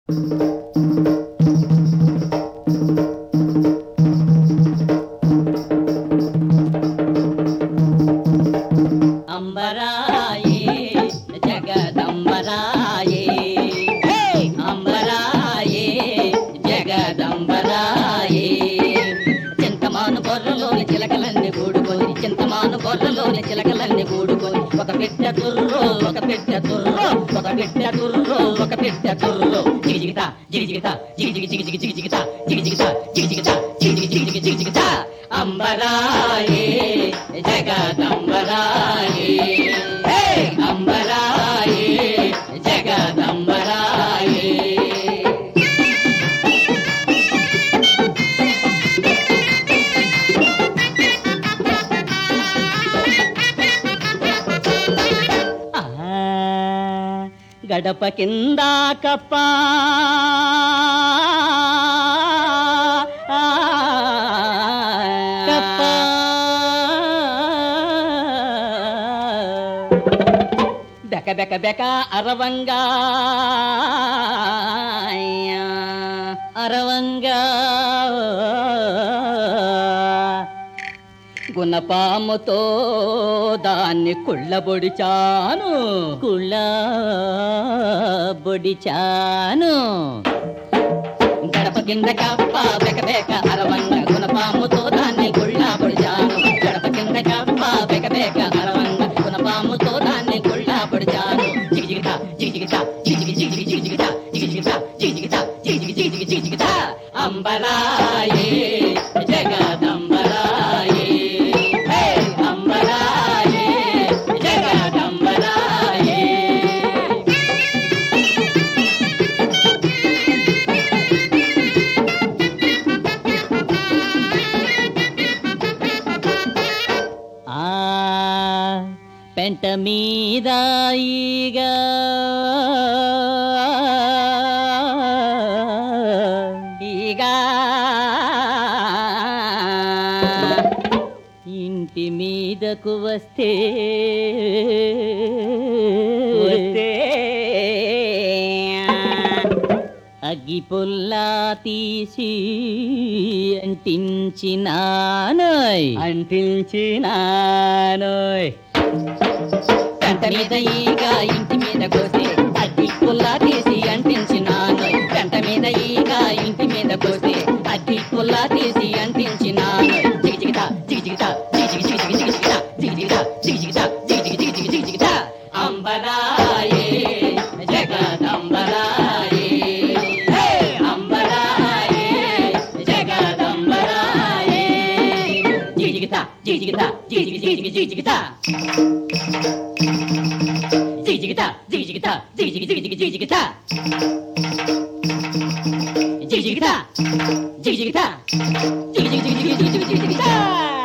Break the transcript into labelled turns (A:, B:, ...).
A: అంబరాయే జగదంబరాయే హే! అంబరాయే జగదంబరాయే చింతమాను బొర్రలోని చిలకలన్నీ కూడుకొని చింతమాను బొర్రలోని చిలకలన్నీ కూడుకొని ఒక పెట్టె తుర్రో ఒక పెట్టె తుర్రో ఒక పెట్టె తుర్రో ఒక పెట్టె తుర్రో జిగి జిగిత జిగి జిగిత జిగి జిగి జిగి జిగి జిగి జిగిత జిగి జిగిత జిగి జిగిత జిగి జిగి జిగి జిగి జిగి జిగిత అంబరాయే జగదంబరాయే హే! అంబరాయే జగదంబరాయే ఆ, గడప కింద కప్ప కప్ప బెక బెక బెక అరవంగా అరవంగా గుణపాముతో దాన్ని కుళ్ళబొడిచాను కుళ్ళబొడిచాను గడప కింద కప్ప బెక బెక అరవంగ గుణపాముతో దాన్ని కుళ్ళబొడిచాను గడప కింద కప్ప బెక బెక అరవంగ గుణపాముతో దాన్ని కుళ్ళబొడిచాను జిగి జిగిత జిగి జిగిత జిగి జిగి జిగి జిగి జిగిత జిగి జిగిత జిగి జిగిత జిగి జిగి జిగి జిగి జిగి జిగిత అంబరాయే జగదంబరాయే హే అంబరాయే జగదంబరాయే ఆ పెంట మీద ఈగా ఈగా ఇంటి మీదకు వస్తే వస్తే అగ్గి పుల్లా తీసి అంటించినానోయ్ అంటించినానోయ్ గంట మీద ఈగ ఇంటి మీద కోసి అగ్గి పుల్లా తీసి అంటించినానోయ్ గంట మీద ఈగ ఇంటి మీద కోసి అగ్గి పుల్లా తీసి అంటించినానోయ్ జిగి జిగిత జిగి జిగిత జిగి జిగి జిగి జిగి జిగి జిగిత జిగి జిగిత జిగి జిగిత జిగి జిగి జిగి జిగి జిగి జిగిత అంబరాయే జగదంబరాయే హే అంబరాయే జగదంబరాయే జిగి జిగిత జిగి జిగిత జిగి జిగి జిగి జిగి జిగి జిగిత జిగి జిగిత జిగి జిగిత జిగి జిగి జిగి జిగి జిగి జిగిత జిగి జిగిత జిగి జిగిత జిగి జిగి జిగి జిగి జిగి జిగి జిగి జిగిత